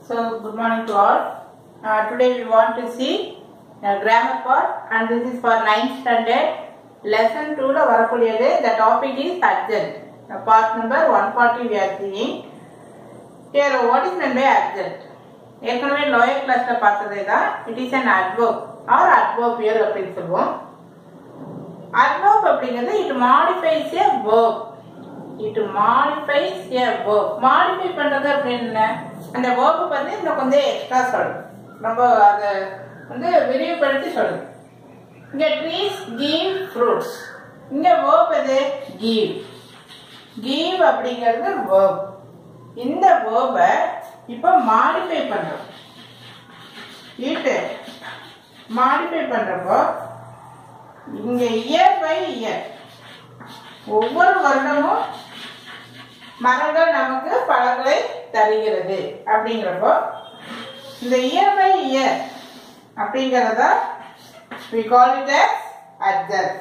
So, good morning to all. Uh, today we want to see uh, grammar part and this is for 9th standard. Lesson 2 ல வரக்கூடியது the topic is adjunct. Uh, part number 140 we are seeing. Here what is meant by adjunct? ஏற்கனவே lower கிளாஸ்ல பார்த்ததே தான் it is an adverb or adverbial அப்படின்னு சொல்லுவோம் adverb அப்படிங்கிறது it modifies a verb it modifies a verb modify பண்றது அப்படின்னு என்ன? அந்த verb பத்தி இன்னும் கொஞ்சம் எக்ஸ்ட்ரா சொல்லணும் நம்ம அதை வந்து விரிவுபடுத்தி சொல்லணும் இங்க ட்ரீஸ் கிவ் ஃப்ரூட்ஸ் இங்க verb எது கிவ் கிவ் அப்படிங்கிறது verb இந்த verb இப்போ மாடிஃபை பண்றோம் இட் மாடிஃபை பண்றப்போ இங்க இயர் பை இயர் ஒவ்வொரு வருடமும் மரங்கள் நமக்கு பழங்களை தருகிறது அப்படிங்கிறப்போ இந்த இயர் பை இயர் அப்படிங்கிறத we call it as adjust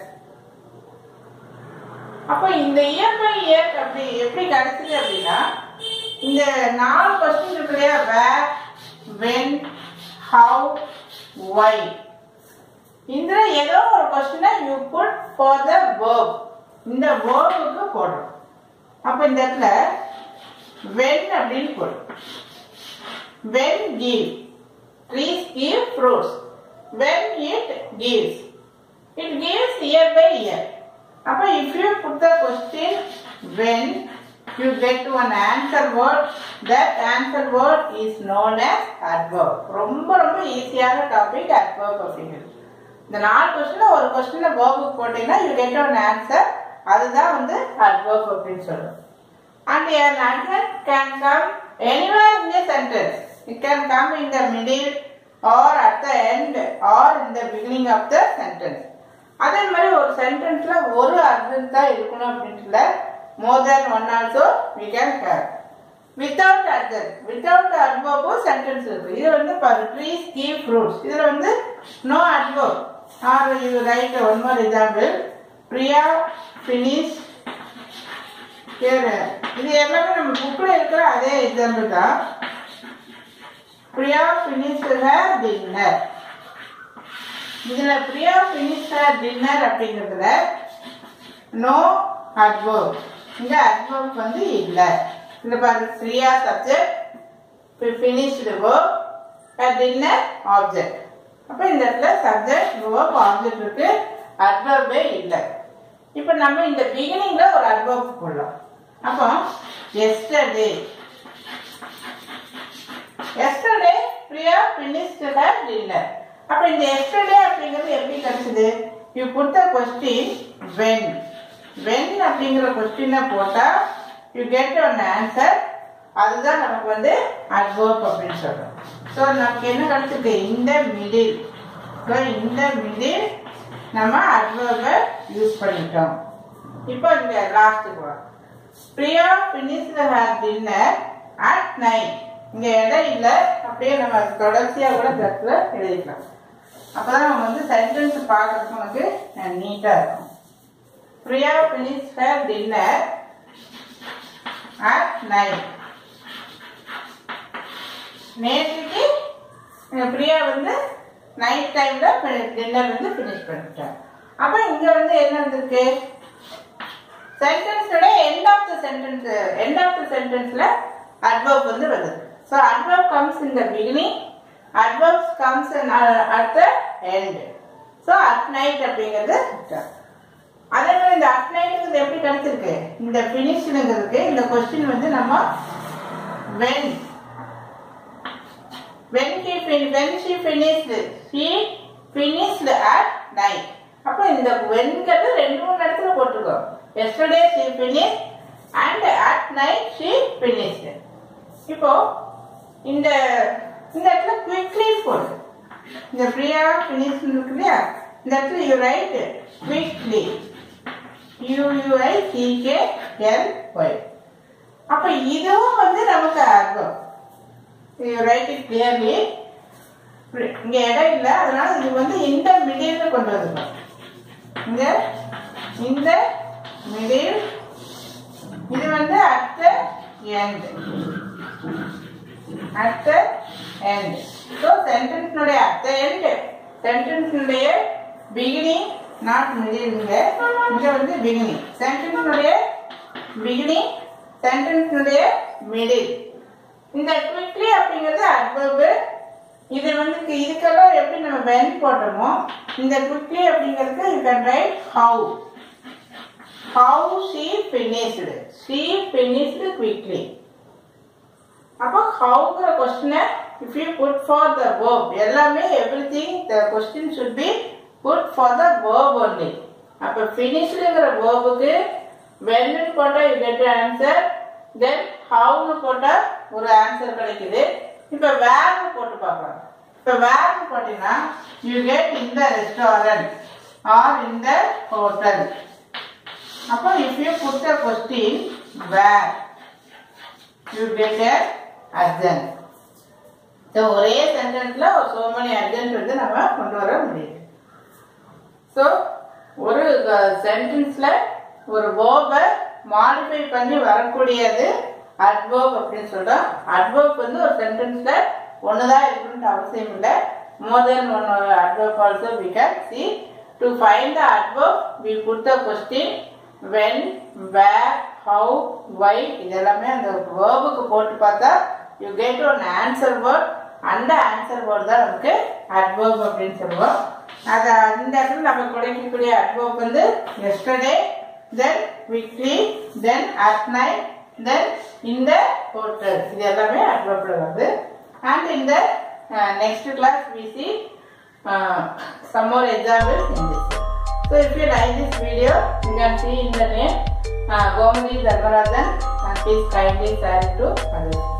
அப்போ இந்த இயர் பை இயர் அப்படி எப்படி கிடைச்சது அப்படின்னா இந்த நாலு கொஸ்டின் இருக்கு இல்லையா வேர் வென் ஹவு ஒய் இந்த ஏதோ ஒரு கொஸ்டினை you put for the verb இந்த வேர்புக்கு போடுறோம் அப்ப இந்த இடத்துல வென் அப்படின்னு போடும் when give trees give fruits when it gives it gives year by year அப்ப if you put the question when you get to an answer word that answer word is known as adverb ரொம்ப ரொம்ப ஈஸியான topic adverb அப்படிங்கிறது இந்த நாலு question ஒரு question வேர்புக்கு போட்டீங்கன்னா you get one answer அதுதான் வந்து adverb அப்படின்னு சொல்றோம் and an adverb can come anywhere in a sentence it can come in the middle or at the end or in the beginning of the sentence அதே மாதிரி ஒரு சென்டென்ஸ்ல ஒரு அர்த்தம் தான் இருக்கணும் அப்படின்ட்டு more than one also we can have without adjunct without adverb sentence இருக்கு இது வந்து பாரு trees give fruits இதுல வந்து no adverb or you write one more example Priya finish here இது எல்லாமே நம்ம புக்ல இருக்கிற அதே எக்ஸாம்பிள் தான் பிரியா finish her dinner இதுல பிரியா finish her dinner அப்படிங்கிறதுல no adverb இங்க adverb வந்து இல்ல இந்த பாரு Priya subject finished verb a dinner object அப்ப இந்த இடத்துல சப்ஜெக்ட் verb ஆப்ஜெக்ட் இருக்கு adverb இல்ல இப்ப நம்ம இந்த பிகினிங்ல ஒரு adverb போடலாம் அப்போ yesterday yesterday Priya finished her dinner அப்ப இந்த yesterday அப்படிங்கிறது எப்படி கிடைச்சது you put the question when when அப்படிங்கிற கொஸ்டினை போட்டா யூ கெட் ஒன் ஆன்சர் அதுதான் நமக்கு வந்து adverb அப்படின்னு சொல்றோம் ஸோ நமக்கு என்ன கிடைச்சிருக்கு இந்த மிடில் ஸோ இந்த மிடில் நம்ம adverb யூஸ் பண்ணிட்டோம் இப்போ இந்த லாஸ்ட்டுக்கு வரும் Priya finish her dinner at night இங்க இடம் இல்லை அப்படியே நம்ம தொடர்ச்சியா கூட இந்த இடத்துல எழுதிக்கலாம் அப்பதான் நம்ம வந்து சென்டென்ஸ் பார்க்கறதுக்கு நமக்கு நீட்டா இருக்கும் Priya finished her dinner at night. நேற்றுக்கு பிரியா வந்து நைட் டைம்ல டின்னர் வந்து ஃபினிஷ் பண்ணிட்டார் அப்ப இங்க வந்து என்ன வந்திருக்கு சென்டென்ஸோட end of the sentence end of the சென்டென்ஸ்ல அட்வர்ப் வந்து வருது so adverb comes in the beginning adverbs comes at the end so at night அப்படிங்கிறது அதே மாதிரி இந்த அப்ளைங்கிறது எப்படி கிடைச்சிருக்கு இந்த பினிஷ்ங்கிறதுக்கு இந்த கொஸ்டின் வந்து நம்ம when when she fin when she finished she finished at night அப்ப இந்த வென்கிறது ரெண்டு மூணு இடத்துல போட்டுக்கோ yesterday she finished and at night she finished இப்போ இந்த இந்த இடத்துல quickly போடு இந்த பிரியா finish இருக்கு இல்லையா இந்த இடத்துல you write quickly யூயூஐசிகேஎல்ஒய் அப்ப இதுவும் வந்து நமக்கு அர்த்தம் ரைட் இட் கிளியர்லி இங்க இடம் இல்லை அதனால இது வந்து இந்த மிடில்ல கொண்டு வந்துடும் இங்க இந்த மிடில் இது வந்து at the end at the end so sentence னுடைய at the end sentence னுடைய beginning not middle இங்க இங்க வந்து beginning sentence னுடைய beginning sentence னுடைய middle இந்த quickly அப்படிங்கிறது adverb இது வந்து இதுக்கெல்லாம் எப்படி நம்ம when போட்டோமோ இந்த quickly அப்படிங்கிறது you can write how how she finished she finished quickly அப்போ ஹவுங்கிற கொஸ்டினை if you put for the verb எல்லாமே everything the question should be put for the verb only அப்போ ஃபினிஷ்டுங்கிற வேர்புக்கு வென்னு போட்டால் யூ கெட் ஆன்சர் தென் ஹவுன்னு போட்டால் ஒரு ஆன்சர் கிடைக்குது இப்போ வேர்னு போட்டு பார்க்கலாம் இப்போ வேர்னு போட்டீங்கன்னா யூ கெட் இந்த ரெஸ்டாரண்ட் ஆர் இந்த ஹோட்டல் அப்போ if you put the question where you get a urgent so ஒரே சென்டென்ஸ்ல so many அர்ஜென்ட் வந்து நம்ம கொண்டு வர முடியுது ஸோ ஒரு சென்டென்ஸ்ல ஒரு வேர்பை மாடிஃபை பண்ணி வரக்கூடியது அட்வர்ப் அப்படின்னு சொல்றோம் அட்வர்ப் வந்து ஒரு சென்டென்ஸ்ல ஒண்ணுதான் இருக்கணும்னு அவசியம் இல்லை more then one adverb also we can see to find the adverb we put the question when where how why இதெல்லாமே அந்த வேர்புக்கு போட்டு பார்த்தா you get one answer word அந்த ஆன்சர் வேர்ட் தான் நமக்கு அட்வர்ப் அப்படின்னு சொல்லுவோம் அது அந்த இடத்துல நம்ம கிடைக்கக்கூடிய அட்வர்ப் வந்து yesterday then weekly then at night then இந்த ஹோட்டல் இது எல்லாமே அட்வர்ப்ல வருது அண்ட் இந்த next class we see some more examples in this. So if you like this video, you can see in the name uh, Gomadi Dharmarajan and please kindly share it to others.